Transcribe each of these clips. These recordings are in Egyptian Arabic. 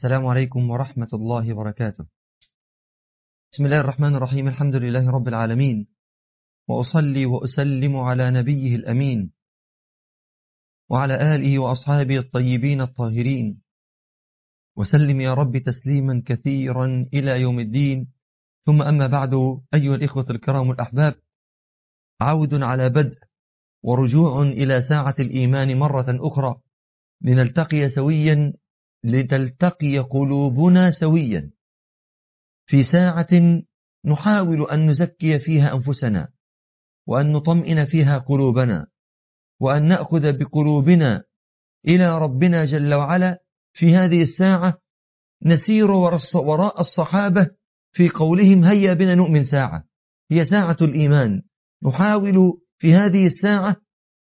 السلام عليكم ورحمة الله وبركاته بسم الله الرحمن الرحيم الحمد لله رب العالمين وأصلي وأسلم على نبيه الأمين وعلى آله وأصحابه الطيبين الطاهرين وسلم يا رب تسليما كثيرا إلى يوم الدين ثم أما بعد أيها الإخوة الكرام الأحباب عود على بدء ورجوع إلى ساعة الإيمان مرة أخرى لنلتقي سويا لتلتقي قلوبنا سويا في ساعة نحاول أن نزكي فيها أنفسنا وأن نطمئن فيها قلوبنا وأن نأخذ بقلوبنا إلى ربنا جل وعلا في هذه الساعة نسير وراء الصحابة في قولهم هيا بنا نؤمن ساعة هي ساعة الإيمان نحاول في هذه الساعة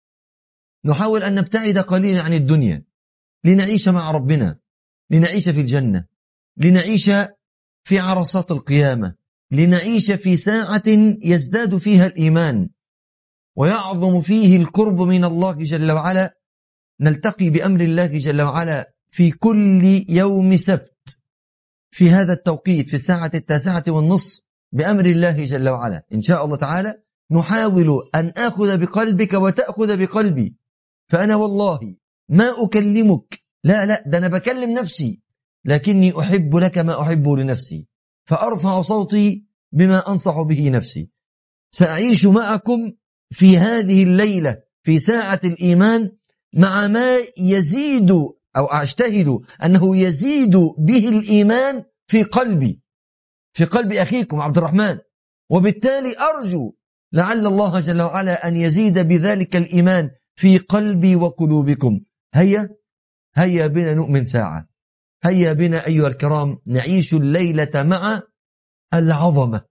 نحاول أن نبتعد قليلا عن الدنيا لنعيش مع ربنا لنعيش في الجنة لنعيش في عرصات القيامة لنعيش في ساعة يزداد فيها الإيمان ويعظم فيه القرب من الله جل وعلا نلتقي بأمر الله جل وعلا في كل يوم سبت في هذا التوقيت في الساعة التاسعة والنصف بأمر الله جل وعلا إن شاء الله تعالى نحاول أن آخذ بقلبك وتأخذ بقلبي فأنا والله ما أكلمك لا لا ده أنا بكلم نفسي لكني أحب لك ما أحب لنفسي فأرفع صوتي بما أنصح به نفسي سأعيش معكم في هذه الليلة في ساعة الإيمان مع ما يزيد أو أجتهد أنه يزيد به الإيمان في قلبي في قلب أخيكم عبد الرحمن وبالتالي أرجو لعل الله جل وعلا أن يزيد بذلك الإيمان في قلبي وقلوبكم هيا هيا بنا نؤمن ساعة هيا بنا أيها الكرام نعيش الليلة مع العظمة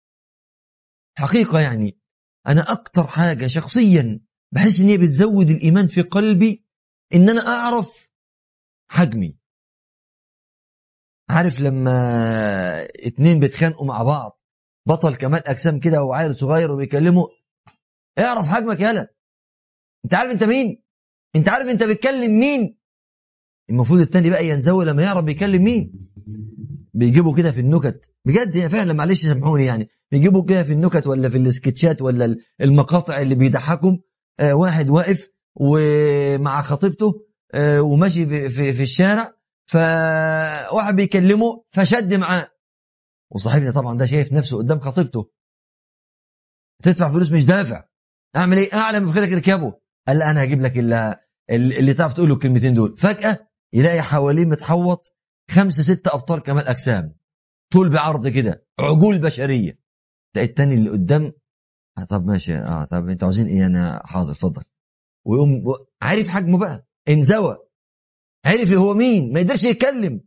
حقيقة يعني أنا أكتر حاجة شخصيا بحس إن هي بتزود الإيمان في قلبي إن أنا أعرف حجمي عارف لما اتنين بيتخانقوا مع بعض بطل كمال أجسام كده وعيل صغير وبيكلمه اعرف حجمك يالا انت عارف انت مين انت عارف انت بتكلم مين المفروض التاني بقى ينزوي لما يعرف بيكلم مين بيجيبوا كده في النكت بجد يا فعلا معلش سامحوني يعني بيجيبوا كده في النكت ولا في السكتشات ولا المقاطع اللي بيضحكم آه واحد واقف ومع خطيبته آه وماشي في, في, في الشارع فواحد بيكلمه فشد معاه وصاحبنا طبعا ده شايف نفسه قدام خطيبته تدفع فلوس مش دافع اعمل ايه اعلى من خيرك اركبه قال لا انا هجيب لك اللي, اللي تعرف تقول له الكلمتين دول فجاه يلاقي حواليه متحوط خمسة ستة أبطال كمال أجسام طول بعرض كده عجول بشرية ده التاني اللي قدام آه طب ماشي اه طب انتوا عاوزين ايه انا حاضر اتفضل ويقوم عارف حجمه بقى انزوى عرف هو مين ما يقدرش يتكلم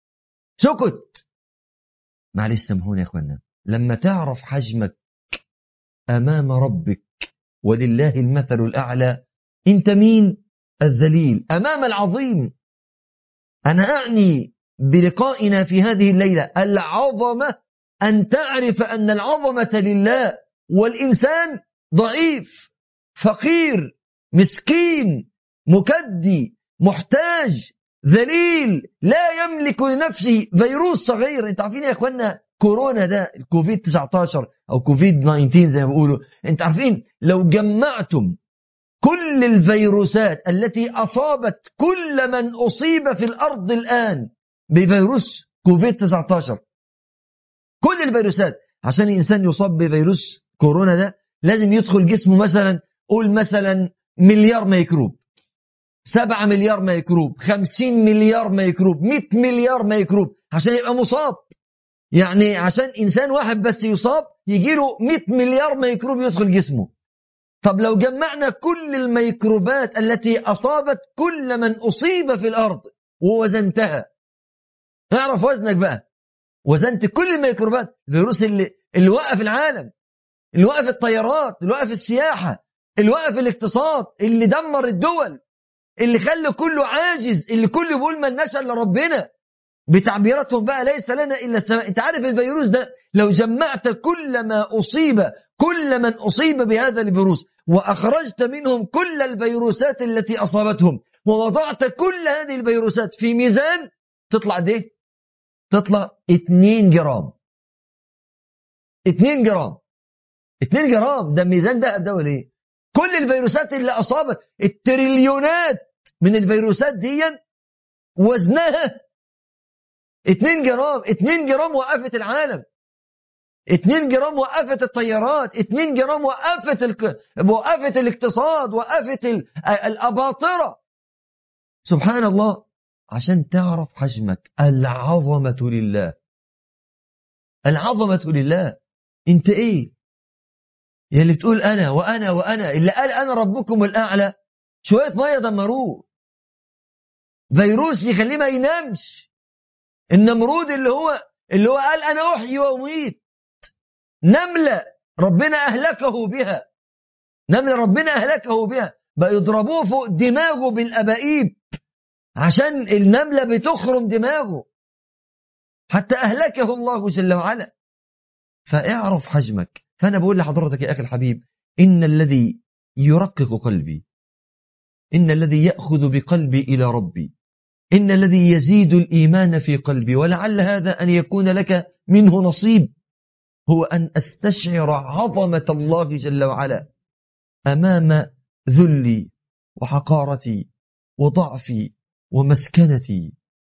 سكت معلش سامحوني يا اخوانا لما تعرف حجمك امام ربك ولله المثل الاعلى انت مين الذليل امام العظيم انا اعني بلقائنا في هذه الليله العظمه ان تعرف ان العظمه لله والانسان ضعيف فقير مسكين مكدي محتاج ذليل لا يملك لنفسه فيروس صغير انت عارفين يا اخوانا كورونا ده الكوفيد 19 او كوفيد 19 زي ما بيقولوا انت عارفين لو جمعتم كل الفيروسات التي اصابت كل من اصيب في الارض الان بفيروس كوفيد 19 كل الفيروسات عشان الانسان يصاب بفيروس كورونا ده لازم يدخل جسمه مثلا قول مثلا مليار ميكروب سبعة مليار ميكروب خمسين مليار ميكروب مئة مليار ميكروب عشان يبقى مصاب يعني عشان إنسان واحد بس يصاب يجيله مئة مليار ميكروب يدخل جسمه طب لو جمعنا كل الميكروبات التي أصابت كل من أصيب في الأرض ووزنتها اعرف وزنك بقى وزنت كل الميكروبات الفيروس اللي, اللي وقف العالم اللي وقف الطيارات اللي وقف السياحة اللي وقف الاقتصاد اللي دمر الدول اللي خلى كله عاجز اللي كله بيقول ملناش الا ربنا بتعبيراتهم بقى ليس لنا الا السماء انت عارف الفيروس ده لو جمعت كل ما اصيب كل من اصيب بهذا الفيروس واخرجت منهم كل الفيروسات التي اصابتهم ووضعت كل هذه الفيروسات في ميزان تطلع ده تطلع 2 جرام 2 جرام 2 جرام ده ميزان دهب ده ولا ايه كل الفيروسات اللي اصابت التريليونات من الفيروسات دي وزنها 2 جرام 2 جرام وقفت العالم 2 جرام وقفت الطيارات 2 جرام وقفت الك... وقفت الاقتصاد وقفت ال... الاباطره سبحان الله عشان تعرف حجمك العظمه لله العظمه لله انت ايه يا اللي بتقول انا وانا وانا اللي قال انا ربكم الاعلى شويه ميه دمروه فيروس يخليه ما ينامش النمرود اللي هو اللي هو قال انا احيي واميت نمله ربنا اهلكه بها نمله ربنا اهلكه بها بقى يضربوه فوق دماغه بالابائيب عشان النمله بتخرم دماغه حتى اهلكه الله جل وعلا فاعرف حجمك فانا بقول لحضرتك يا اخي الحبيب ان الذي يرقق قلبي ان الذي ياخذ بقلبي الى ربي إن الذي يزيد الإيمان في قلبي ولعل هذا أن يكون لك منه نصيب هو أن أستشعر عظمة الله جل وعلا أمام ذلي وحقارتي وضعفي ومسكنتي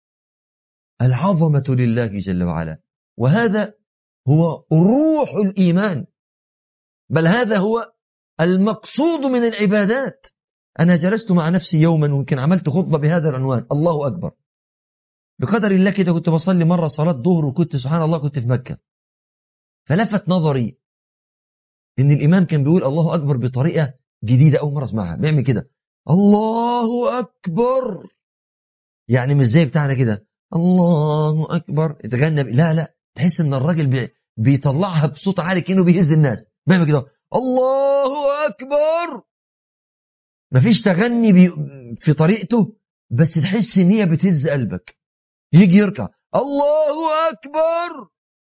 العظمة لله جل وعلا وهذا هو روح الإيمان بل هذا هو المقصود من العبادات أنا جلست مع نفسي يوما ويمكن عملت خطبة بهذا العنوان الله أكبر بقدر الله كده كنت بصلي مرة صلاة ظهر وكنت سبحان الله كنت في مكة فلفت نظري إن الإمام كان بيقول الله أكبر بطريقة جديدة أول مرة أسمعها بيعمل كده الله أكبر يعني مش زي بتاعنا كده الله أكبر يتغنى لا لا تحس إن الراجل بي... بيطلعها بصوت عالي كأنه بيهز الناس بيعمل كده الله أكبر مفيش تغني بي في طريقته بس تحس ان هي بتهز قلبك يجي يركع الله اكبر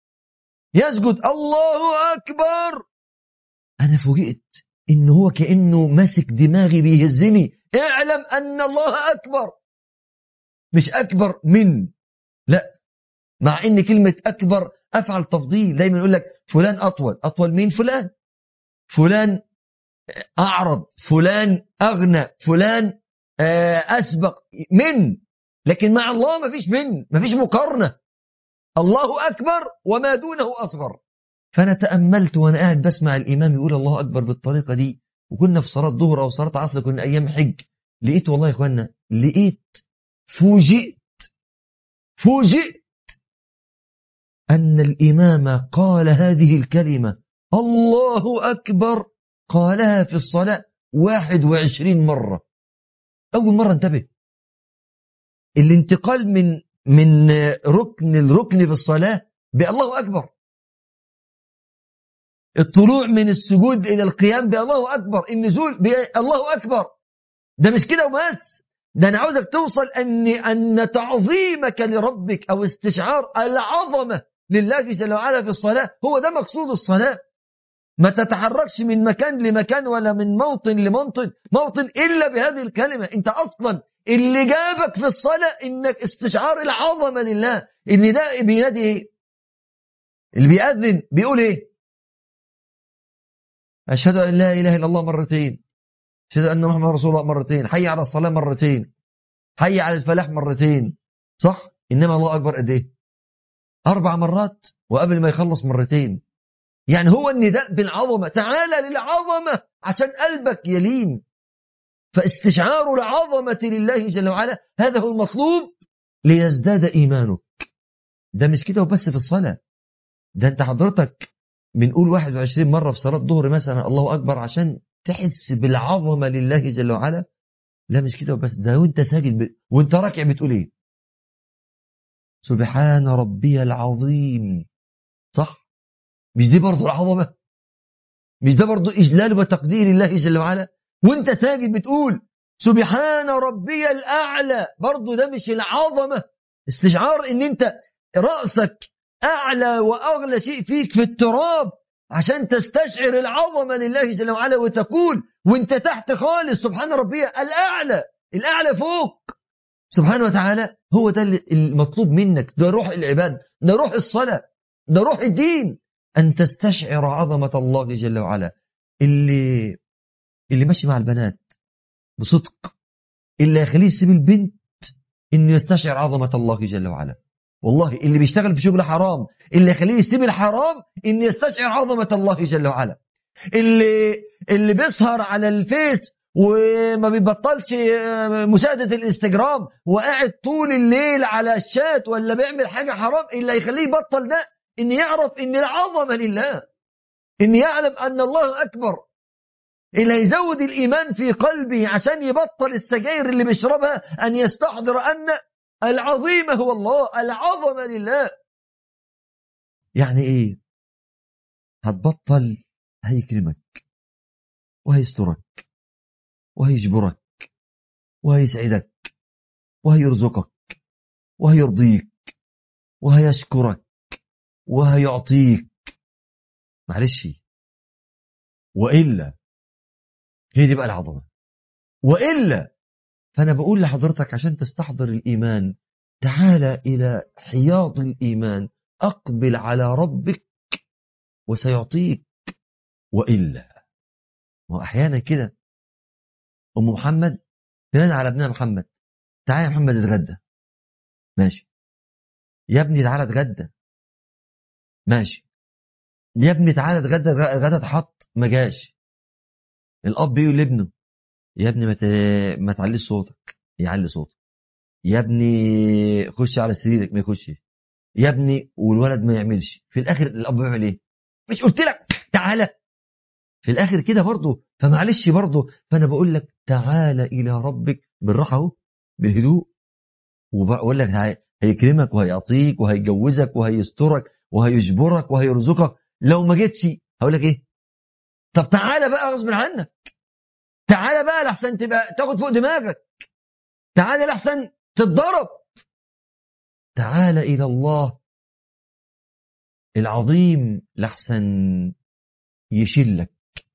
يسجد الله اكبر انا فوجئت ان هو كانه ماسك دماغي بيهزني اعلم ان الله اكبر مش اكبر من لا مع ان كلمه اكبر افعل تفضيل دايما يقول لك فلان اطول اطول مين فلان فلان أعرض فلان أغنى فلان أسبق من لكن مع الله ما فيش من ما فيش مقارنة الله أكبر وما دونه أصغر فأنا تأملت وأنا قاعد بسمع الإمام يقول الله أكبر بالطريقة دي وكنا في صلاة ظهر أو صلاة عصر كنا أيام حج لقيت والله يا إخوانا لقيت فوجئت فوجئت أن الإمام قال هذه الكلمة الله أكبر قالها في الصلاة واحد وعشرين مرة أول مرة انتبه الانتقال من من ركن الركن في الصلاة بالله أكبر الطلوع من السجود إلى القيام بالله أكبر النزول بالله أكبر ده مش كده وبس ده أنا عاوزك توصل أن أن تعظيمك لربك أو استشعار العظمة لله جل وعلا في الصلاة هو ده مقصود الصلاة ما تتحركش من مكان لمكان ولا من موطن لموطن موطن إلا بهذه الكلمة أنت أصلا اللي جابك في الصلاة إنك استشعار العظمة لله إن ده بينادي إيه اللي بيأذن بيقول إيه أشهد أن لا إله إلا الله مرتين أشهد أن محمد رسول الله مرتين حي على الصلاة مرتين حي على الفلاح مرتين صح إنما الله أكبر قد إيه أربع مرات وقبل ما يخلص مرتين يعني هو النداء بالعظمة تعالى للعظمة عشان قلبك يلين فاستشعار العظمة لله جل وعلا هذا هو المطلوب ليزداد إيمانك ده مش كده وبس في الصلاة ده انت حضرتك بنقول 21 مرة في صلاة ظهر مثلا الله أكبر عشان تحس بالعظمة لله جل وعلا لا مش كده وبس ده وانت ساجد ب... وانت راكع بتقول ايه سبحان ربي العظيم صح مش دي برضه العظمة مش ده برضه إجلال وتقدير الله جل وعلا وانت ساجد بتقول سبحان ربي الأعلى برضه ده مش العظمة استشعار ان انت رأسك أعلى وأغلى شيء فيك في التراب عشان تستشعر العظمة لله جل وعلا وتقول وانت تحت خالص سبحان ربي الأعلى الأعلى فوق سبحانه وتعالى هو ده المطلوب منك ده روح العباد ده روح الصلاة ده روح الدين أن تستشعر عظمة الله جل وعلا اللي اللي ماشي مع البنات بصدق اللي يخليه يسيب البنت انه يستشعر عظمة الله جل وعلا والله اللي بيشتغل في شغل حرام اللي يخليه يسيب الحرام انه يستشعر عظمة الله جل وعلا اللي اللي بيسهر على الفيس وما بيبطلش مشاهدة الانستجرام وقاعد طول الليل على الشات ولا بيعمل حاجة حرام اللي هيخليه يبطل ده ان يعرف ان العظمة لله ان يعلم ان الله اكبر اللي هيزود الإيمان في قلبه عشان يبطل السجاير اللي بيشربها أن يستحضر أن العظيم هو الله العظمة لله يعني إيه هتبطل هيكرمك وهيسترك وهيجبرك وهيسعدك وهيرزقك وهيرضيك وهيشكرك وهيعطيك معلش وإلا هي دي بقى العظمة وإلا فأنا بقول لحضرتك عشان تستحضر الإيمان تعال إلى حياض الإيمان أقبل على ربك وسيعطيك وإلا وأحيانا كده أم محمد تنادي على ابنها محمد تعال يا محمد اتغدى ماشي يا ابني تعالى اتغدى ماشي يا ابني تعالى اتغدى غدا اتحط ما جاش الاب يقول لابنه يا ابني ما ت... ما تعليش صوتك يعلي صوته يا ابني خش على سريرك ما يخش يا ابني والولد ما يعملش في الاخر الاب بيعمل ايه مش قلت لك تعالى في الاخر كده برضه فمعلش برضه فانا بقول لك تعالى الى ربك بالراحه اهو بالهدوء وبقول لك هيكرمك وهيعطيك وهيجوزك وهيسترك وهيجبرك وهيرزقك لو ما جيتش هقول لك ايه طب تعالى بقى غصب عنك تعالى بقى لحسن تبقى تاخد فوق دماغك تعالى لحسن تتضرب تعالى إلى الله العظيم لحسن يشلك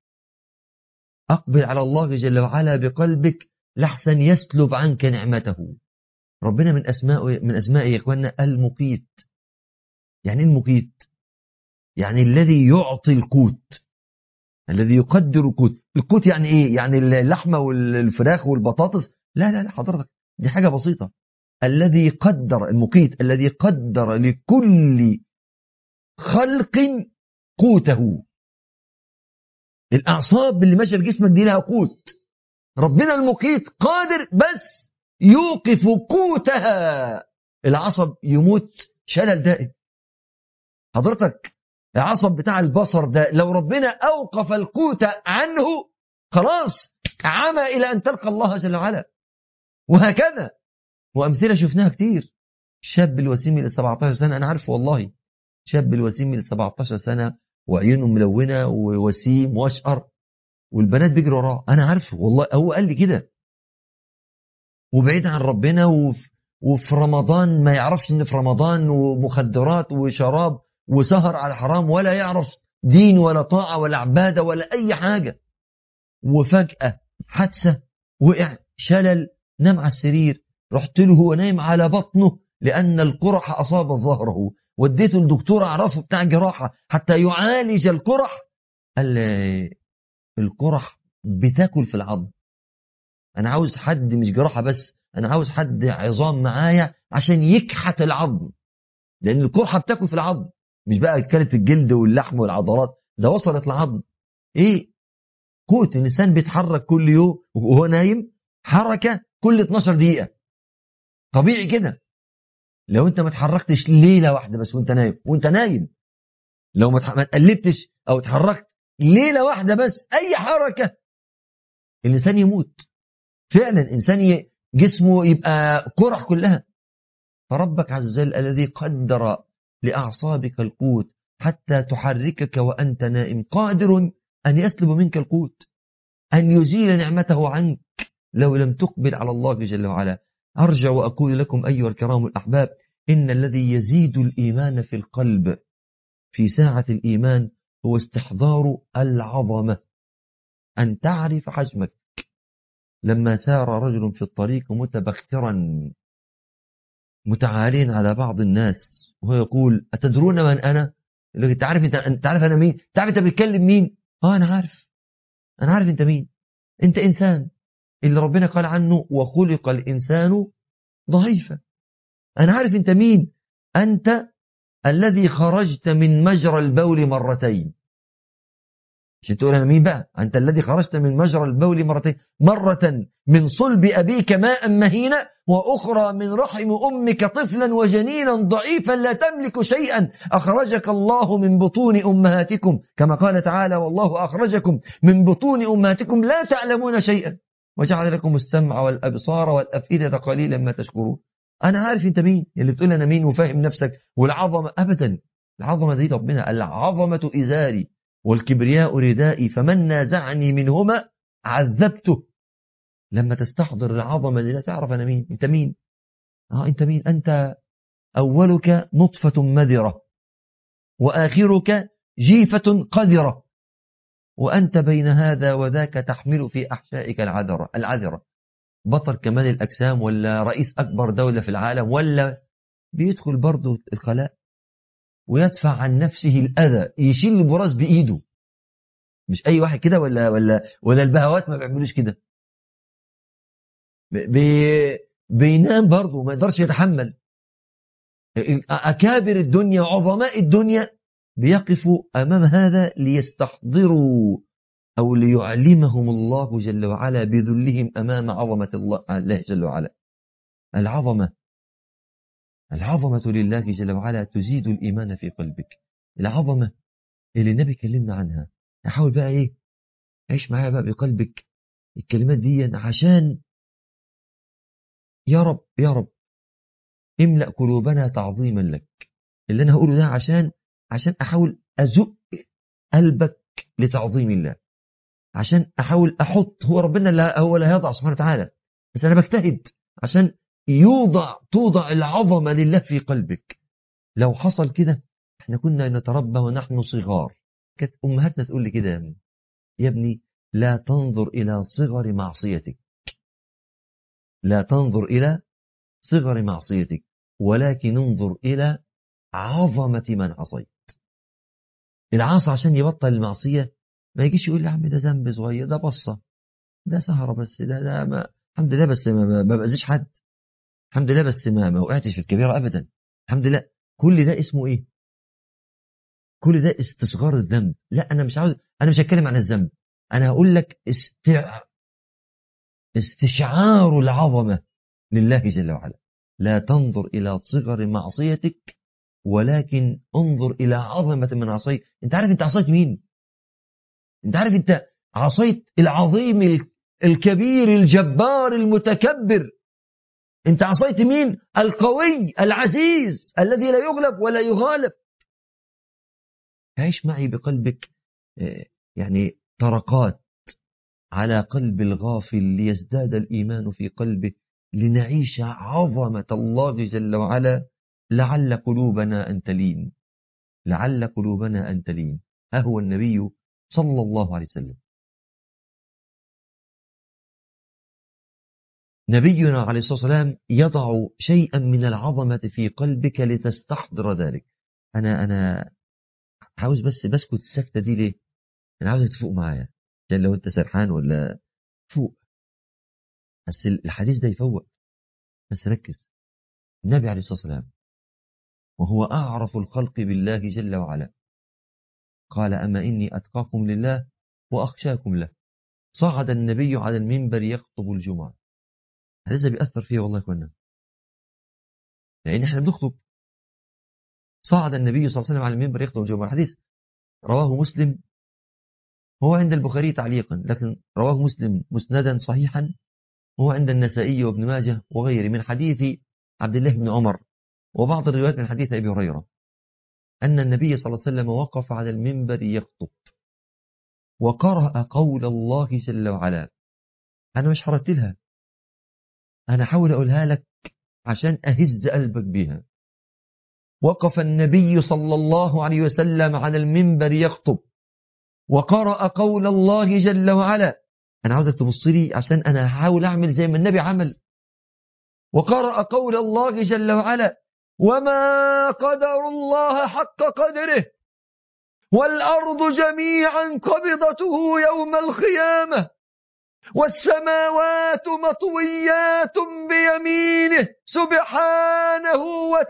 أقبل على الله جل وعلا بقلبك لحسن يسلب عنك نعمته ربنا من أسمائه من أسمائه يا إخواننا المقيت يعني المقيت يعني الذي يعطي القوت الذي يقدر القوت القوت يعني ايه يعني اللحمه والفراخ والبطاطس لا لا لا حضرتك دي حاجه بسيطه الذي قدر المقيت الذي قدر لكل خلق قوته الاعصاب اللي ماشيه في جسمك دي لها قوت ربنا المقيت قادر بس يوقف قوتها العصب يموت شلل دائم حضرتك العصب بتاع البصر ده لو ربنا أوقف القوت عنه خلاص عمى إلى أن تلقى الله جل وعلا وهكذا وأمثلة شفناها كتير الشاب الوسيم إلى 17 سنة أنا عارف والله شاب الوسيم إلى 17 سنة وعيونه ملونة ووسيم وأشقر والبنات بيجروا وراه أنا عارفه والله هو قال لي كده وبعيد عن ربنا وفي, وفي رمضان ما يعرفش إن في رمضان ومخدرات وشراب وسهر على حرام ولا يعرف دين ولا طاعة ولا عبادة ولا أي حاجة وفجأة حادثة وقع شلل نام على السرير رحت له هو نايم على بطنه لأن القرح أصاب ظهره وديته لدكتور أعرفه بتاع جراحة حتى يعالج القرح قال القرح بتاكل في العظم أنا عاوز حد مش جراحة بس أنا عاوز حد عظام معايا عشان يكحت العظم لأن القرحة بتاكل في العظم مش بقى كانت الجلد واللحم والعضلات ده وصلت لعظم ايه قوة الانسان بيتحرك كل يوم وهو نايم حركة كل 12 دقيقة طبيعي كده لو انت ما اتحركتش ليلة واحدة بس وانت نايم وانت نايم لو ما تقلبتش او اتحركت ليلة واحدة بس اي حركة الانسان يموت فعلا انسان جسمه يبقى قرح كلها فربك عز وجل الذي قدر لأعصابك القوت حتى تحركك وأنت نائم قادر أن يسلب منك القوت أن يزيل نعمته عنك لو لم تقبل على الله جل وعلا أرجع وأقول لكم أيها الكرام الأحباب إن الذي يزيد الإيمان في القلب في ساعة الإيمان هو استحضار العظمة أن تعرف حجمك لما سار رجل في الطريق متبخترا متعالين على بعض الناس وهو يقول أتدرون من أنا يقول لك انت عارف انت انت عارف انا مين انت عارف انت بتكلم مين اه انا عارف انا عارف انت مين انت انسان اللي ربنا قال عنه وخلق الانسان ضعيفا انا عارف انت مين انت الذي خرجت من مجرى البول مرتين عشان تقول انا مين بقى انت الذي خرجت من مجرى البول مرتين مرة من صلب ابيك ماء مهينا واخرى من رحم امك طفلا وجنينا ضعيفا لا تملك شيئا اخرجك الله من بطون امهاتكم كما قال تعالى والله اخرجكم من بطون امهاتكم لا تعلمون شيئا وجعل لكم السمع والابصار والافئده قليلا ما تشكرون انا عارف انت مين اللي بتقول انا مين وفاهم نفسك والعظمه ابدا العظمه دي ربنا العظمه ازاري والكبرياء ردائي فمن نازعني منهما عذبته لما تستحضر العظمة دي تعرف أنا مين أنت مين آه أنت مين أنت أولك نطفة مذرة وآخرك جيفة قذرة وأنت بين هذا وذاك تحمل في أحشائك العذرة العذرة بطل كمال الأجسام ولا رئيس أكبر دولة في العالم ولا بيدخل برضه الخلاء ويدفع عن نفسه الأذى يشيل البراز بإيده مش أي واحد كده ولا ولا ولا البهوات ما بيعملوش كده بي بينام برضه ما يقدرش يتحمل أكابر الدنيا عظماء الدنيا بيقفوا أمام هذا ليستحضروا أو ليعلمهم الله جل وعلا بذلهم أمام عظمة الله, الله جل وعلا العظمة العظمة لله جل وعلا تزيد الإيمان في قلبك العظمة اللي النبي كلمنا عنها نحاول بقى إيه عيش معايا بقى بقلبك الكلمات دي عشان يا رب يا رب املأ قلوبنا تعظيما لك اللي أنا هقوله ده عشان عشان أحاول أزق قلبك لتعظيم الله عشان أحاول أحط هو ربنا اللي هو اللي هيضع سبحانه وتعالى بس أنا بجتهد عشان يوضع توضع العظمة لله في قلبك لو حصل كده احنا كنا نتربى ونحن صغار كانت أمهاتنا تقول لي كده يا ابني لا تنظر إلى صغر معصيتك لا تنظر إلى صغر معصيتك ولكن انظر إلى عظمة من عصيت العاصي عشان يبطل المعصية ما يجيش يقول لي يا عم ده ذنب صغير ده بصة ده سهرة بس ده ده ما الحمد لله بس ما بأذيش حد الحمد لله بس ما ما وقعتش في الكبيرة أبدا الحمد لله كل ده اسمه إيه كل ده استصغار الذنب لا أنا مش عاوز أنا مش هتكلم عن الذنب أنا هقول لك استع... استشعار العظمة لله جل وعلا لا تنظر إلى صغر معصيتك ولكن انظر إلى عظمة من عصيت أنت عارف أنت عصيت مين أنت عارف أنت عصيت العظيم الكبير الجبار المتكبر أنت عصيت مين القوي العزيز الذي لا يغلب ولا يغالب عيش معي بقلبك يعني طرقات على قلب الغافل ليزداد الإيمان في قلبه لنعيش عظمة الله جل وعلا لعل قلوبنا أن تلين لعل قلوبنا أن تلين ها هو النبي صلى الله عليه وسلم نبينا عليه الصلاة والسلام يضع شيئا من العظمة في قلبك لتستحضر ذلك أنا أنا عاوز بس بسكت السكتة دي ليه أنا عاوزك تفوق معايا عشان لو أنت سرحان ولا فوق بس الحديث ده يفوق بس ركز النبي عليه الصلاة والسلام وهو أعرف الخلق بالله جل وعلا قال أما إني أتقاكم لله وأخشاكم له صعد النبي على المنبر يخطب الجمعة هذا بيأثر فيه والله كنا لأن احنا بنخطب صعد النبي صلى الله عليه وسلم على المنبر يخطب الجمعة الحديث رواه مسلم هو عند البخاري تعليقا لكن رواه مسلم مسندا صحيحا هو عند النسائي وابن ماجه وغيره من حديث عبد الله بن عمر وبعض الروايات من حديث أبي هريرة أن النبي صلى الله عليه وسلم وقف على المنبر يخطب وقرأ قول الله جل وعلا أنا مش هرتلها أنا حاول أقولها لك عشان أهز قلبك بها وقف النبي صلى الله عليه وسلم على المنبر يخطب وقرأ قول الله جل وعلا أنا عاوزك تبص لي عشان أنا هحاول أعمل زي ما النبي عمل وقرأ قول الله جل وعلا وما قدر الله حق قدره والأرض جميعا قبضته يوم القيامة والسماوات مطويات بيمينه سبحانه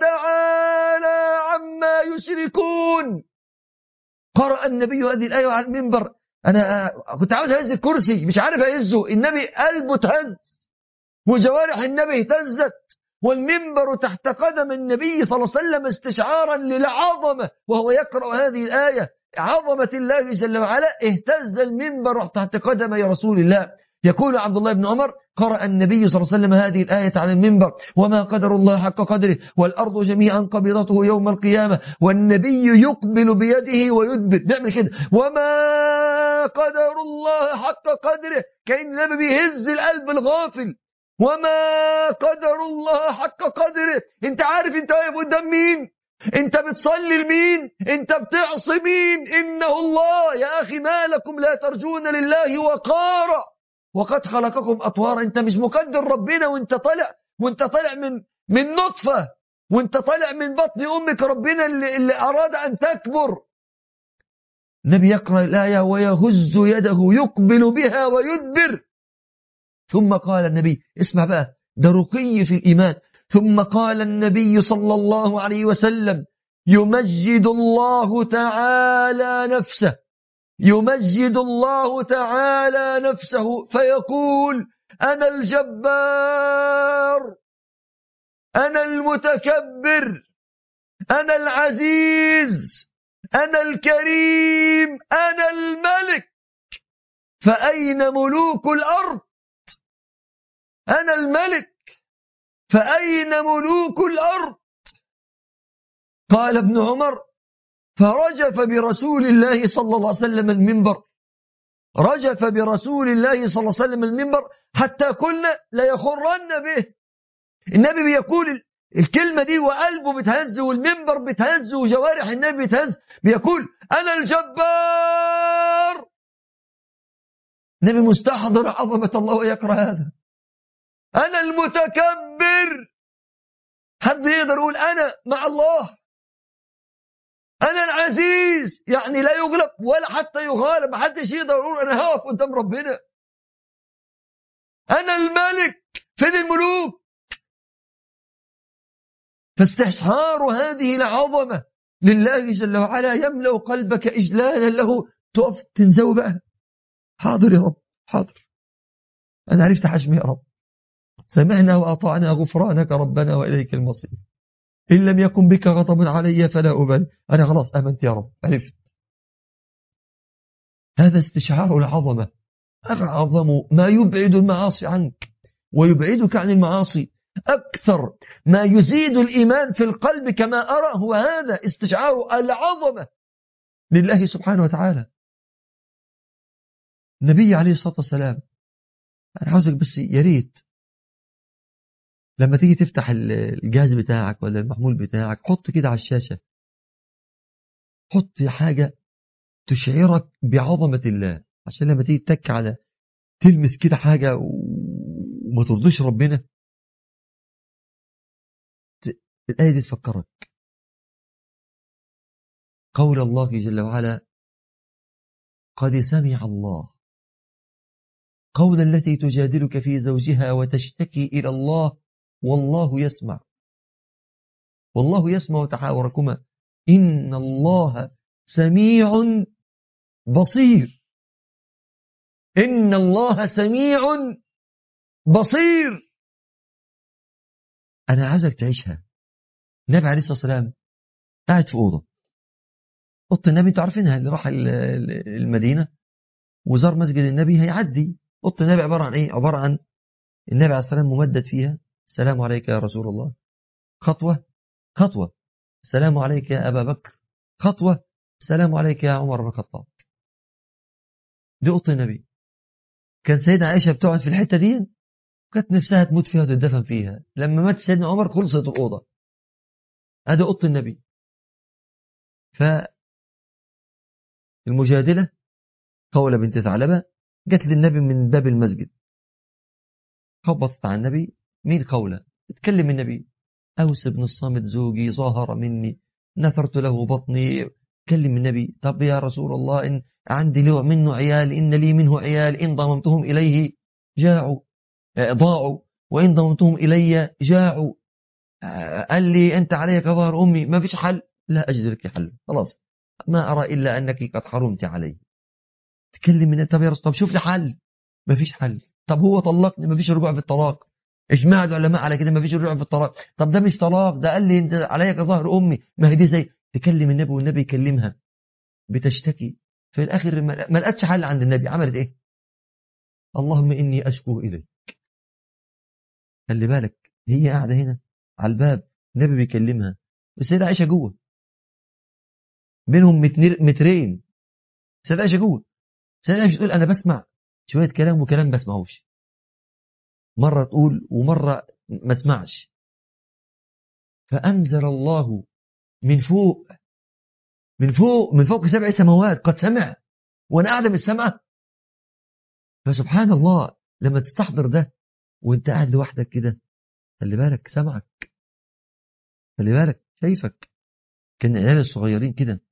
وتعالى عما يشركون قرأ النبي هذه الآية على المنبر أنا كنت عاوز أهز الكرسي مش عارف أهزه النبي قلبه تهز وجوارح النبي اهتزت والمنبر تحت قدم النبي صلى الله عليه وسلم استشعارا للعظمة وهو يقرأ هذه الآية عظمة الله جل وعلا اهتز المنبر تحت قدم رسول الله يقول عبد الله بن عمر قرأ النبي صلى الله عليه وسلم هذه الآية على المنبر وما قدر الله حق قدره والأرض جميعا قبضته يوم القيامة والنبي يقبل بيده ويدبر بيعمل كده وما قدر الله حق قدره كأن النبي بيهز القلب الغافل وما قدر الله حق قدره انت عارف انت واقف قدام مين انت بتصلي لمين انت بتعصي مين انه الله يا اخي ما لكم لا ترجون لله وقارا وقد خلقكم اطوارا انت مش مقدر ربنا وانت طالع وانت طالع من من نطفه وانت طالع من بطن امك ربنا اللي, اللي اراد ان تكبر النبي يقرا الايه ويهز يده يقبل بها ويدبر ثم قال النبي اسمع بقى ده رقي في الايمان ثم قال النبي صلى الله عليه وسلم يمجد الله تعالى نفسه يمجد الله تعالى نفسه فيقول أنا الجبار أنا المتكبر أنا العزيز أنا الكريم أنا الملك فأين ملوك الأرض أنا الملك فأين ملوك الأرض قال ابن عمر فرجف برسول الله صلى الله عليه وسلم المنبر رجف برسول الله صلى الله عليه وسلم المنبر حتى قلنا ليخرن به النبي بيقول الكلمة دي وقلبه بتهز والمنبر بتهز وجوارح النبي بتهز بيقول أنا الجبار النبي مستحضر عظمة الله ويقرأ هذا أنا المتكبر حد يقدر يقول أنا مع الله أنا العزيز يعني لا يغلب ولا حتى يغالب محدش يقدر يقول أنا هقف قدام ربنا أنا الملك فين الملوك فاستشعار هذه العظمة لله جل وعلا يملأ قلبك إجلالا له تقف تنزوي بقى حاضر يا رب حاضر أنا عرفت حجمي يا رب سمعنا وأطعنا غفرانك ربنا وإليك المصير إن لم يكن بك غضب علي فلا أبالي أنا خلاص آمنت يا رب عرفت هذا استشعار العظمة أعظم ما يبعد المعاصي عنك ويبعدك عن المعاصي أكثر ما يزيد الإيمان في القلب كما أرى هو هذا استشعار العظمة لله سبحانه وتعالى النبي عليه الصلاة والسلام أنا عاوزك بس يا ريت لما تيجي تفتح الجهاز بتاعك ولا المحمول بتاعك حط كده على الشاشة حط حاجة تشعرك بعظمة الله عشان لما تيجي تتك على تلمس كده حاجة وما ترضيش ربنا الآية دي تفكرك قول الله جل وعلا قد سمع الله قول التي تجادلك في زوجها وتشتكي إلى الله والله يسمع والله يسمع تحاوركما إن الله سميع بصير إن الله سميع بصير أنا عايزك تعيشها النبي عليه الصلاة والسلام قاعد في أوضة أوضة النبي أنتوا عارفينها اللي راح المدينة وزار مسجد النبي هيعدي أوضة النبي عبارة عن إيه؟ عبارة عن النبي عليه الصلاة والسلام ممدد فيها السلام عليك يا رسول الله خطوة خطوة السلام عليك يا أبا بكر خطوة السلام عليك يا عمر بن الخطاب دي أوضة النبي كان سيدنا عائشة بتقعد في الحتة دي كانت نفسها تموت فيها وتدفن فيها لما مات سيدنا عمر خلصت الأوضة هذا أوضة النبي ف المجادلة قولة بنت ثعلبة جت للنبي من باب المسجد خبطت على النبي مين قولة تكلم النبي أوس بن الصامت زوجي ظاهر مني نثرت له بطني كلم النبي طب يا رسول الله إن عندي له منه عيال إن لي منه عيال إن ضممتهم إليه جاعوا ضاعوا وإن ضممتهم إلي جاعوا قال لي أنت علي كظهر أمي ما فيش حل لا أجد لك حل خلاص ما أرى إلا أنك قد حرمت علي تكلم من طب يا رسول طب شوف لي حل ما فيش حل طب هو طلقني ما فيش رجوع في الطلاق اجماع العلماء على كده ما فيش رجوع في الطلاق طب ده مش طلاق ده قال لي انت عليا كظهر امي ما هي دي زي تكلم النبي والنبي يكلمها بتشتكي في الاخر ما لقتش حل عند النبي عملت ايه اللهم اني اشكو اليك خلي بالك هي قاعده هنا على الباب النبي بيكلمها والسيده عائشه جوه بينهم مترين السيده عائشه جوه السيده عائشه تقول انا بسمع شويه كلام وكلام بسمعوش مره تقول ومره ما اسمعش فانزل الله من فوق من فوق من فوق سبع سماوات قد سمع وانا قاعده من السماء فسبحان الله لما تستحضر ده وانت قاعد لوحدك كده خلي بالك سمعك خلي بالك شايفك كان العيال الصغيرين كده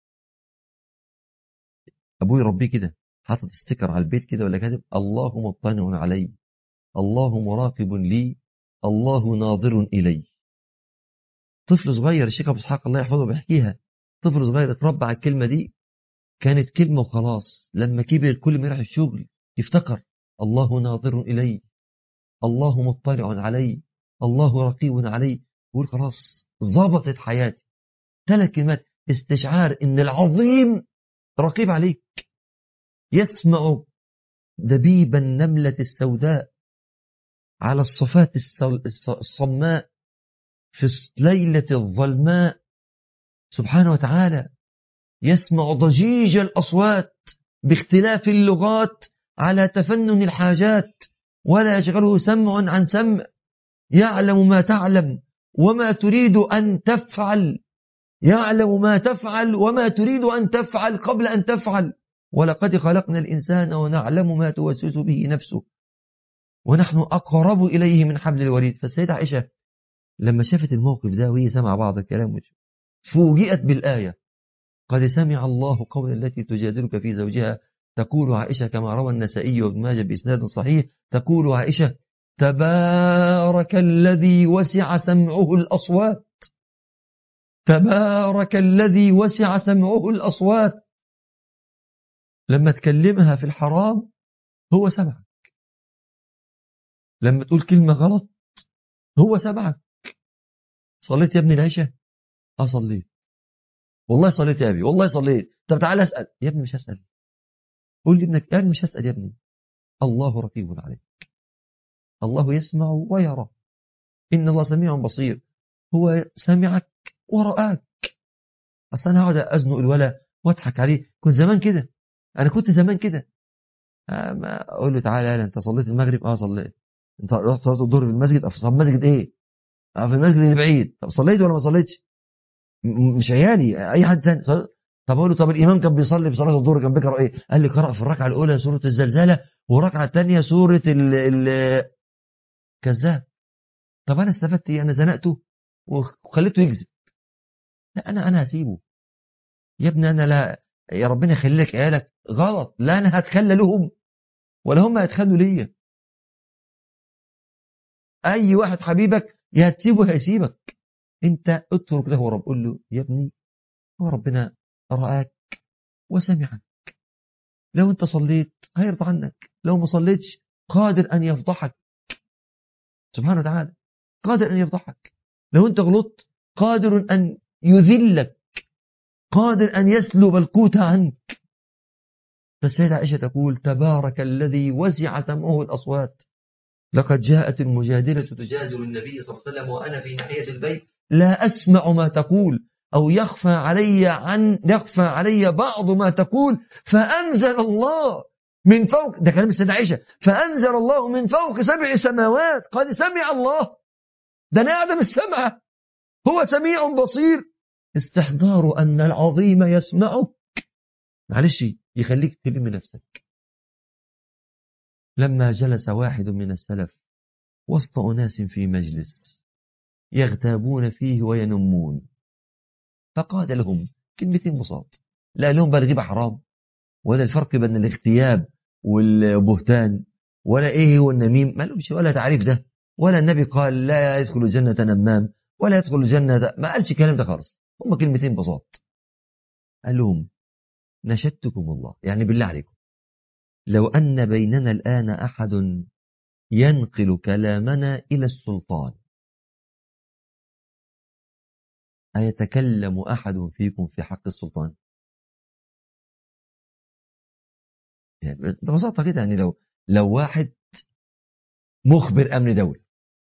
ابوي يربيه كده حاطط ستيكر على البيت كده ولا كاتب الله مطلع علي الله مراقب لي الله ناظر الي طفل صغير الشيخ ابو اسحاق الله يحفظه بيحكيها طفل صغير اتربى على الكلمه دي كانت كلمه وخلاص لما كبر كل ما يروح الشغل يفتكر الله ناظر الي الله مطلع علي الله رقيب علي يقول خلاص ظبطت حياتي ثلاث كلمات استشعار ان العظيم رقيب عليك يسمع دبيب النملة السوداء على الصفات الصماء في ليلة الظلماء سبحانه وتعالى يسمع ضجيج الأصوات باختلاف اللغات على تفنن الحاجات ولا يشغله سمع عن سمع يعلم ما تعلم وما تريد أن تفعل يعلم ما تفعل وما تريد أن تفعل قبل أن تفعل ولقد خلقنا الإنسان ونعلم ما توسوس به نفسه ونحن أقرب إليه من حبل الوريد فالسيدة عائشة لما شافت الموقف ده وهي سمع بعض الكلام فوجئت بالآية قد سمع الله قول التي تجادلك في زوجها تقول عائشة كما روى النسائي وابن ماجه بإسناد صحيح تقول عائشة تبارك الذي وسع سمعه الأصوات تبارك الذي وسع سمعه الأصوات لما تكلمها في الحرام هو سمعك لما تقول كلمة غلط هو سمعك صليت يا ابني العشاء اه صليت والله صليت يا ابي والله صليت طب تعالى اسال يا ابني مش هسال قول لي ابنك قال مش هسال يا ابني الله رقيب عليك الله يسمع ويرى ان الله سميع بصير هو سمعك ورآك اصل انا هقعد ازنق الولا واضحك عليه كنت زمان كده انا كنت زمان كده اقول له تعالى انت صليت المغرب اه صليت انت رحت صلاه الظهر في المسجد طب مسجد ايه اه في المسجد اللي بعيد طب صليت ولا ما صليتش مش عيالي اي حد ثاني طب اقول له طب الامام كان بيصلي في صلاه الظهر كان بيقرا ايه قال لي قرأ في الركعه الاولى سوره الزلزله والركعه الثانيه سوره ال ال كذاب طب انا استفدت ايه انا زنقته وخليته يكذب لا انا انا هسيبه يا ابني انا لا يا ربنا يخلي لك عيالك غلط لا انا هتخلى لهم ولا هم هيتخلوا ليا اي واحد حبيبك يا هتسيبه هيسيبك انت اترك له رب قول له يا ابني هو ربنا رآك وسمعك لو انت صليت هيرضى عنك لو ما صليتش قادر ان يفضحك سبحانه وتعالى قادر ان يفضحك لو انت غلطت قادر ان يذلك قادر ان يسلب القوت عنك فالسيدة عائشة تقول تبارك الذي وسع سمعه الأصوات لقد جاءت المجادلة تجادل النبي صلى الله عليه وسلم وأنا في ناحية البيت لا أسمع ما تقول أو يخفى علي عن يخفى علي بعض ما تقول فأنزل الله من فوق ده كلام السيدة عائشة فأنزل الله من فوق سبع سماوات قد سمع الله ده نعدم السمع هو سميع بصير استحضار أن العظيم يسمعك معلش يخليك تلم نفسك لما جلس واحد من السلف وسط أناس في مجلس يغتابون فيه وينمون فقال لهم كلمتين بساط لا لهم بقى الغيبة حرام ولا الفرق بين الاغتياب والبهتان ولا ايه هو النميم ما لهمش ولا تعريف ده ولا النبي قال لا يدخل الجنة نمام ولا يدخل الجنة ما قالش الكلام ده خالص هم كلمتين بساط قال لهم نشدتكم الله يعني بالله عليكم لو أن بيننا الآن أحد ينقل كلامنا إلى السلطان أيتكلم أحد فيكم في حق السلطان يعني ببساطة كده يعني لو لو واحد مخبر أمن دولة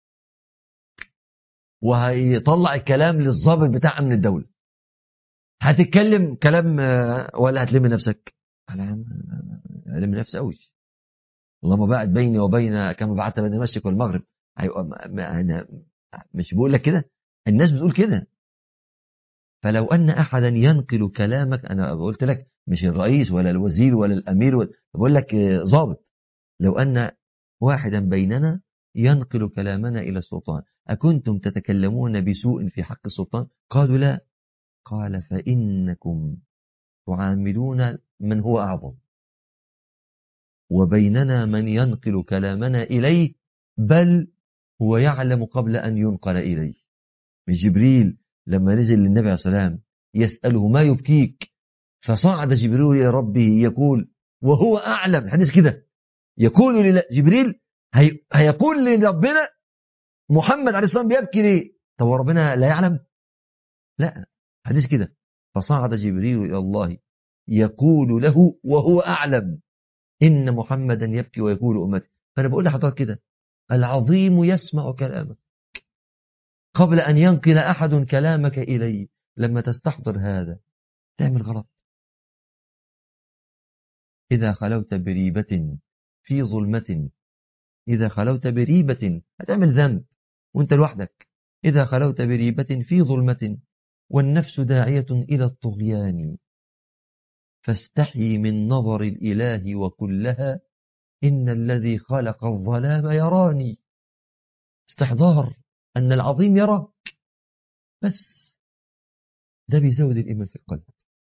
وهيطلع الكلام للضابط بتاع أمن الدولة هتتكلم كلام ولا هتلم نفسك أنا ألم نفسي قوي اللهم باعد بيني وبين كما بعدت بين المشرق والمغرب أنا مش بقول لك كده الناس بتقول كده فلو أن أحدا ينقل كلامك أنا قلت لك مش الرئيس ولا الوزير ولا الأمير ولا بقول لك ضابط لو أن واحدا بيننا ينقل كلامنا إلى السلطان أكنتم تتكلمون بسوء في حق السلطان قالوا لا قال فإنكم تعاملون من هو أعظم وبيننا من ينقل كلامنا إليه بل هو يعلم قبل أن ينقل إليه من جبريل لما نزل للنبي عليه السلام يسأله ما يبكيك فصعد جبريل إلى ربه يقول وهو أعلم حديث كده يقول لله جبريل هي هيقول لربنا محمد عليه الصلاة والسلام بيبكي ليه طب ربنا لا يعلم لا حديث كده فصعد جبريل إلى الله يقول له وهو أعلم إن محمدا يبكي ويقول أمتي فأنا بقول لحضرتك كده العظيم يسمع كلامك قبل أن ينقل أحد كلامك إليه لما تستحضر هذا تعمل غلط إذا خلوت بريبة في ظلمة إذا خلوت بريبة هتعمل ذنب وانت لوحدك إذا خلوت بريبة في ظلمة والنفس داعية إلى الطغيان فاستحي من نظر الإله وكلها إن الذي خلق الظلام يراني استحضار أن العظيم يراك بس ده بيزود الإيمان في القلب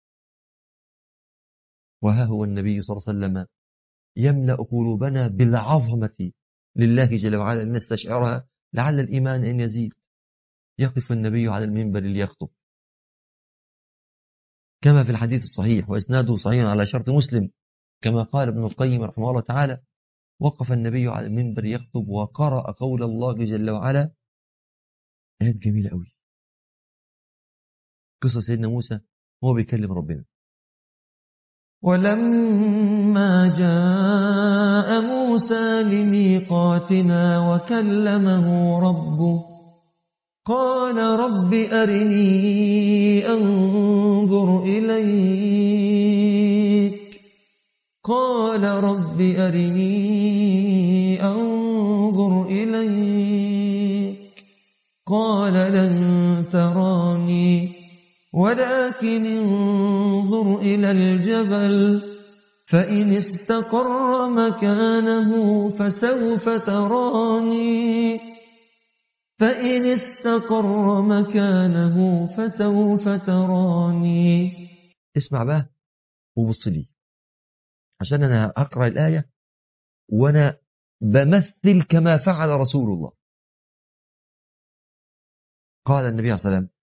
وها هو النبي صلى الله عليه وسلم يملأ قلوبنا بالعظمة لله جل وعلا لنستشعرها لعل الإيمان أن يزيد يقف النبي على المنبر ليخطب كما في الحديث الصحيح وإسناده صحيح على شرط مسلم كما قال ابن القيم رحمه الله تعالى وقف النبي على المنبر يخطب وقرأ قول الله جل وعلا آيات جميلة قوي قصة سيدنا موسى هو بيكلم ربنا ولما جاء موسى لميقاتنا وكلمه ربه قال رب أرني أنظر إليك قال رب أرني أنظر إليك قال لن تراني ولكن انظر إلى الجبل فإن استقر مكانه فسوف تراني فإن استقر مكانه فسوف تراني اسمع بقى وبص لي عشان أنا أقرأ الآية وأنا بمثل كما فعل رسول الله قال النبي عليه الصلاة والسلام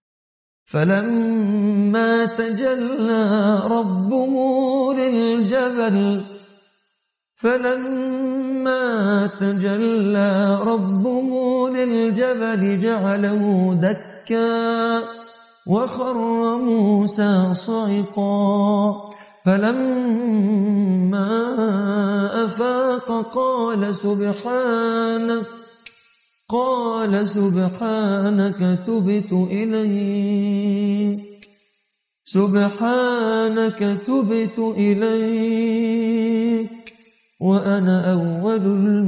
فلما تجلى ربه للجبل فلما تجلى ربه للجبل جعله دكا وخر موسى صعقا فلما أفاق قال سبحانك قال سبحانك تبت إليك سبحانك تبت إليك وأنا أول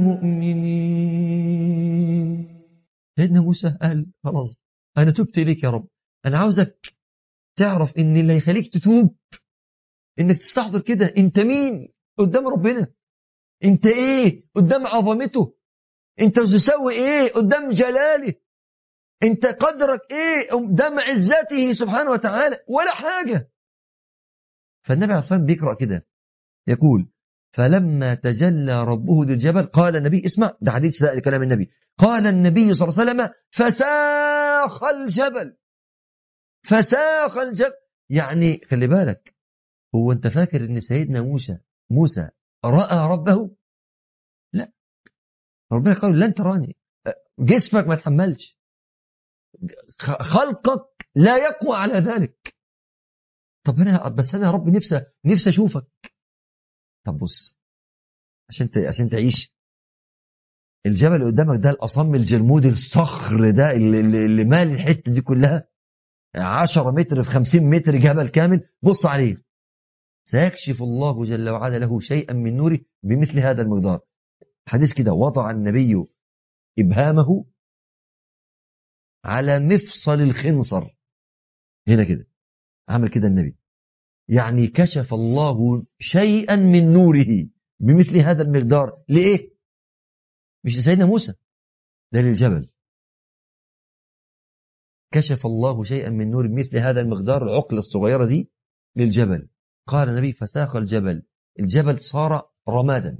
المؤمنين سيدنا موسى قال خلاص أنا تبت إليك يا رب أنا عاوزك تعرف إن اللي يخليك تتوب إنك تستحضر كده أنت مين قدام ربنا أنت إيه قدام عظمته انت تسوي ايه قدام جلاله انت قدرك ايه قدام عزته سبحانه وتعالى ولا حاجة فالنبي عليه الصلاة والسلام بيقرأ كده يقول فلما تجلى ربه للجبل قال النبي اسمع ده حديث لا كلام النبي قال النبي صلى الله عليه وسلم فساخ الجبل فساخ الجبل يعني خلي بالك هو انت فاكر ان سيدنا موسى موسى رأى ربه لا ربنا قال لن تراني جسمك ما تحملش خلقك لا يقوى على ذلك طب انا بس انا يا رب نفسي نفسي اشوفك طب بص عشان ت... عشان تعيش الجبل اللي قدامك ده الاصم الجرمودي الصخر ده اللي, اللي اللي مال الحته دي كلها 10 متر في 50 متر جبل كامل بص عليه سيكشف الله جل وعلا له شيئا من نوره بمثل هذا المقدار حديث كده وضع النبي إبهامه على مفصل الخنصر هنا كده عمل كده النبي يعني كشف الله شيئا من نوره بمثل هذا المقدار لإيه مش لسيدنا موسى ده للجبل كشف الله شيئا من نور مثل هذا المقدار العقلة الصغيرة دي للجبل قال النبي فساق الجبل الجبل صار رمادا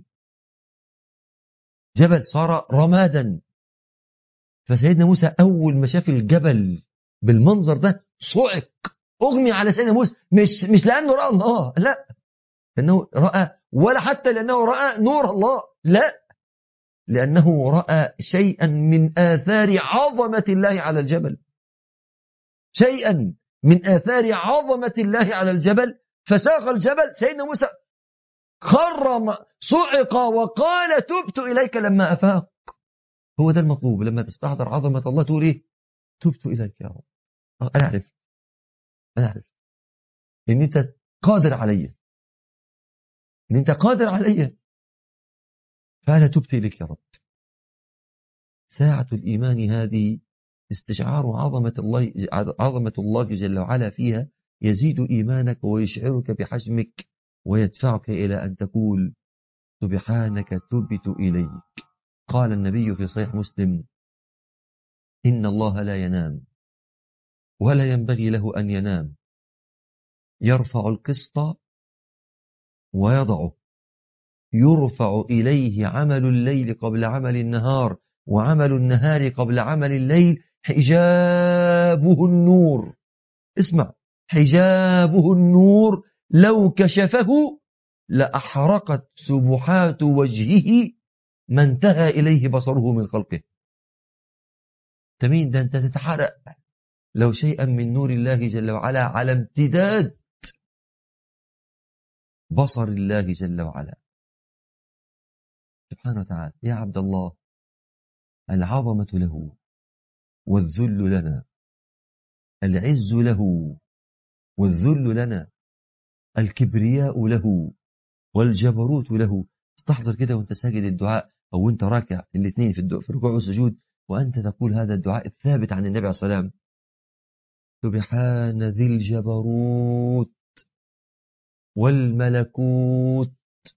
جبل صار رمادا فسيدنا موسى أول ما شاف الجبل بالمنظر ده صعق أغمي على سيدنا موسى مش مش لأنه رأى الله لا لأنه رأى ولا حتى لأنه رأى نور الله لا لأنه رأى شيئا من آثار عظمة الله على الجبل شيئا من آثار عظمة الله على الجبل فساق الجبل سيدنا موسى خرم صعق وقال تبت إليك لما أفاق هو ده المطلوب لما تستحضر عظمة الله تقول إيه تبت إليك يا رب أنا أعرف أنا أعرف إن أنت قادر علي إن أنت قادر علي فأنا تبت إليك يا رب ساعة الإيمان هذه استشعار عظمة الله عظمة الله جل وعلا فيها يزيد إيمانك ويشعرك بحجمك ويدفعك إلى أن تقول سبحانك تبت إليك قال النبي في صحيح مسلم إن الله لا ينام ولا ينبغي له أن ينام يرفع القسط ويضعه يرفع إليه عمل الليل قبل عمل النهار وعمل النهار قبل عمل الليل حجابه النور اسمع حجابه النور لو كشفه لأحرقت سبحات وجهه ما انتهى إليه بصره من خلقه تمين ده أنت تتحرق لو شيئا من نور الله جل وعلا على امتداد بصر الله جل وعلا سبحانه وتعالى يا عبد الله العظمة له والذل لنا العز له والذل لنا الكبرياء له والجبروت له استحضر كده وانت ساجد الدعاء او وانت راكع الاثنين في في الركوع والسجود وانت تقول هذا الدعاء الثابت عن النبي عليه الصلاه والسلام سبحان ذي الجبروت والملكوت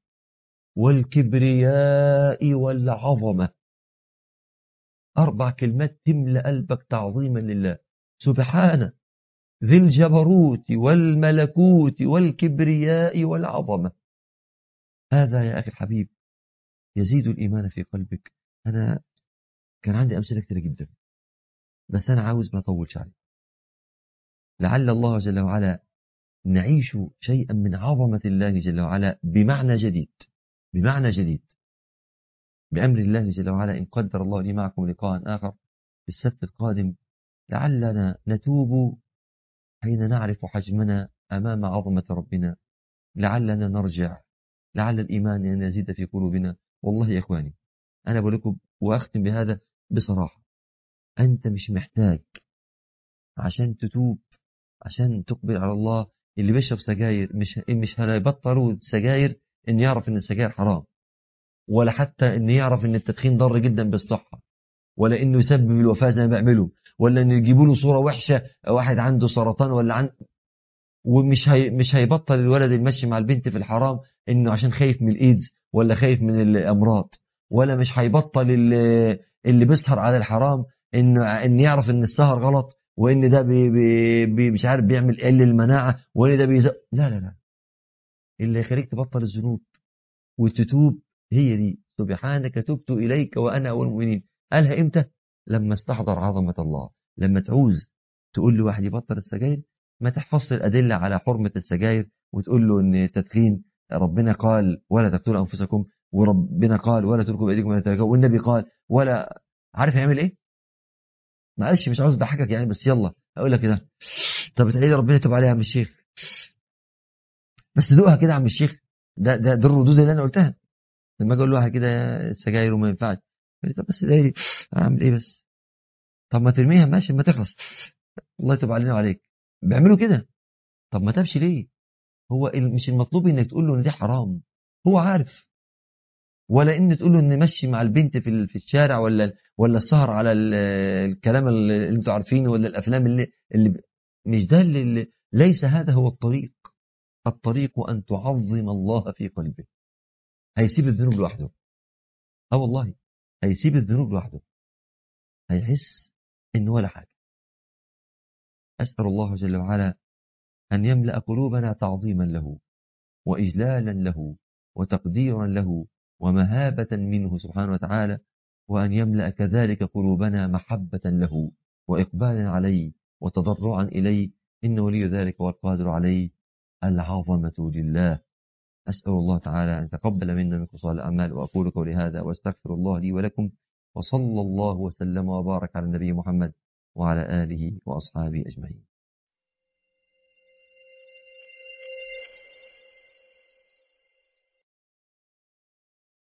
والكبرياء والعظمه أربع كلمات تملأ قلبك تعظيما لله سبحانه ذي الجبروت والملكوت والكبرياء والعظمة هذا يا أخي الحبيب يزيد الإيمان في قلبك أنا كان عندي أمثلة كثيرة جدا بس أنا عاوز ما أطولش عليه لعل الله جل وعلا نعيش شيئا من عظمة الله جل وعلا بمعنى جديد بمعنى جديد بأمر الله جل وعلا إن قدر الله لي معكم لقاء آخر في السبت القادم لعلنا نتوب حين نعرف حجمنا أمام عظمة ربنا لعلنا نرجع لعل الإيمان أن يزيد في قلوبنا والله يا إخواني أنا بقول لكم وأختم بهذا بصراحة أنت مش محتاج عشان تتوب عشان تقبل على الله اللي بيشرب سجاير مش مش هيبطلوا السجاير إن يعرف إن السجاير حرام ولا حتى إن يعرف إن التدخين ضار جدا بالصحة ولا إنه يسبب الوفاة زي ما بيعملوا ولا إن يجيبوا له صورة وحشة واحد عنده سرطان ولا عن ومش هي مش هيبطل الولد المشي مع البنت في الحرام إنه عشان خايف من الإيدز ولا خايف من الأمراض ولا مش هيبطل اللي, اللي بيسهر على الحرام ان ان يعرف ان السهر غلط وان ده بي بي بي مش عارف بيعمل قل المناعه وان ده بيز... لا لا لا اللي يخليك تبطل الذنوب وتتوب هي دي سبحانك تبت اليك وانا اول المؤمنين قالها امتى لما استحضر عظمه الله لما تعوز تقول لواحد يبطل السجاير ما تحفظش الادله على حرمه السجاير وتقول له ان التدخين ربنا قال ولا تقتلوا انفسكم وربنا قال ولا تلقوا بايديكم ولا تلقوا والنبي قال ولا عارف يعمل ايه معلش مش عاوز اضحكك يعني بس يلا اقول لك كده طب ادعي ربنا يتوب عليها يا عم الشيخ بس ذوقها كده يا عم الشيخ ده ده ده الردود اللي انا قلتها لما اجي اقول لواحد كده السجاير وما ينفعش طب بس ادعي اعمل ايه بس طب ما ترميها ماشي ما تخلص الله يتوب علينا وعليك بيعملوا كده طب ما تمشي ليه هو مش المطلوب انك تقول له ان دي حرام هو عارف ولا ان تقول له ان مشي مع البنت في في الشارع ولا ولا السهر على الكلام اللي انتوا عارفينه ولا الافلام اللي اللي مش ده اللي ليس هذا هو الطريق الطريق ان تعظم الله في قلبه هيسيب الذنوب لوحده اه والله هيسيب الذنوب لوحده هيحس ان ولا حاجه اسال الله جل وعلا ان يملا قلوبنا تعظيما له واجلالا له وتقديرا له ومهابة منه سبحانه وتعالى وأن يملأ كذلك قلوبنا محبة له وإقبالا عليه وتضرعا إليه إن ولي ذلك والقادر عليه العظمة لله أسأل الله تعالى أن يتقبل منا من قصال الأعمال وأقول قولي هذا وأستغفر الله لي ولكم وصلى الله وسلم وبارك على النبي محمد وعلى آله وأصحابه أجمعين